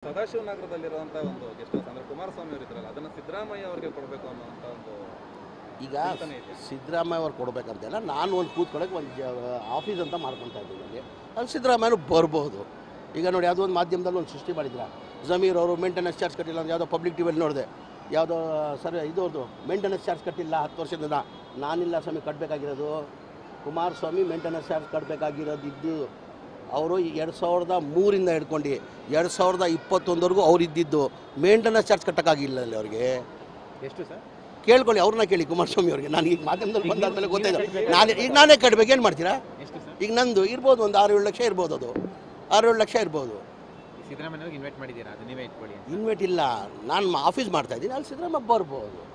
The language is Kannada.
ಸದಾಶಿವ ನಗರದಲ್ಲಿರುವಂತ ಒಂದು ಗೆಸ್ಟ್ ಹೌಸ್ ಅಂದ್ರೆ ಕುಮಾರಸ್ವಾಮಿ ಅವರು ಇದ್ರಲ್ಲ ಅದನ್ನ ಸಿದ್ದರಾಮಯ್ಯ ಅವರಿಗೆ ಕೊಡಬೇಕು ಅನ್ನೋಂತ ಒಂದು ಈಗ ಚಿಂತನೆ ಇದೆ. ಸಿದ್ದರಾಮಯ್ಯ ಅವ್ರು ಕೊಡಬೇಕಂತೆಲ್ಲ ನಾನು ಒಂದು ಕೂತ್ಕೊಳ್ಳೋಕೆ ಒಂದು ಜ ಆಫೀಸ್ ಅಂತ ಮಾಡ್ಕೊತಾ ಇದ್ದೀನಿ ಅಲ್ಲಿ ಅಲ್ಲಿ ಸಿದ್ದರಾಮಯ್ಯನು ಬರ್ಬೋದು ಈಗ ನೋಡಿ ಯಾವುದೋ ಒಂದು ಮಾಧ್ಯಮದಲ್ಲಿ ಒಂದು ಸೃಷ್ಟಿ ಮಾಡಿದ್ರ ಜಮೀರ್ ಅವರು ಮೇಂಟೆನೆನ್ಸ್ ಚಾರ್ಜ್ ಕಟ್ಟಿಲ್ಲ ಅಂತ ಯಾವುದೋ ಪಬ್ಲಿಕ್ ಟಿವಿಯಲ್ಲಿ ನೋಡಿದೆ ಯಾವುದೋ ಸರ್ ಇದೋರ್ದು ಮೇಂಟೆನೆನ್ಸ್ ಚಾರ್ಜ್ ಕಟ್ಟಿಲ್ಲ ಹತ್ತು ವರ್ಷದಿಂದ ನಾನಿಲ್ಲ ಸ್ವಾಮಿ ಕಟ್ಟಬೇಕಾಗಿರೋದು ಕುಮಾರಸ್ವಾಮಿ ಮೇಂಟೆನೆನ್ಸ್ ಚಾರ್ಜ್ ಕಟ್ಟಬೇಕಾಗಿರೋದು ಇದ್ದು ಅವರು ಎರಡು ಸಾವಿರದ ಮೂರಿಂದ ಹಿಡ್ಕೊಂಡು ಎರಡು ಸಾವಿರದ ಇಪ್ಪತ್ತೊಂದವರೆಗೂ ಅವ್ರು ಇದ್ದಿದ್ದು ಮೇಂಟೆನೆನ್ಸ್ ಚಾರ್ಜ್ ಕಟ್ಟೋಕ್ಕಾಗಿಲ್ಲ ಅಲ್ಲಿ ಅವ್ರಿಗೆ ಎಷ್ಟು ಸರ್ ಕೇಳ್ಕೊಳ್ಳಿ ಅವ್ರನ್ನ ಕೇಳಿ ಕುಮಾರಸ್ವಾಮಿ ಅವ್ರಿಗೆ ನಾನು ಈಗ ಮಾಧ್ಯಮದಲ್ಲಿ ಈಗ ಬಂದಾದ್ಮೇಲೆ ನೀವು- ಗೊತ್ತಾಯ್ತು ನೀವು ನಾನು ಈಗ ನಾನೇ ಕಟ್ಬೇಕು ಏನು ಮಾಡ್ತೀರಾ ಎಷ್ಟು ಸರ್ ಈಗ ನಂದು ಇರ್ಬೋದು ಒಂದು ಆರು ಏಳು ಲಕ್ಷ ಇರ್ಬೋದು ಅದು ಆರು ಏಳು ಲಕ್ಷ ಇರ್ಬೋದು ಸಿದ್ದರಾಮಯ್ಯ ಇನ್ವೈಟ್ ಮಾಡಿದ್ದೀರಾ ಅದು ನೀವೇ ಇಟ್ಕೊಳ್ಳಿ ಅಂತ ಇನ್ವೇಟ್ ಇಲ್ಲ ನಾನು ಆಫೀಸ್ ಮಾಡ್ತಾ ಇದ್ದೀನಿ ಅಲ್ಲಿ ಸಿದ್ದರಾಮಯ್ಯ ಬರ್ಬೋದು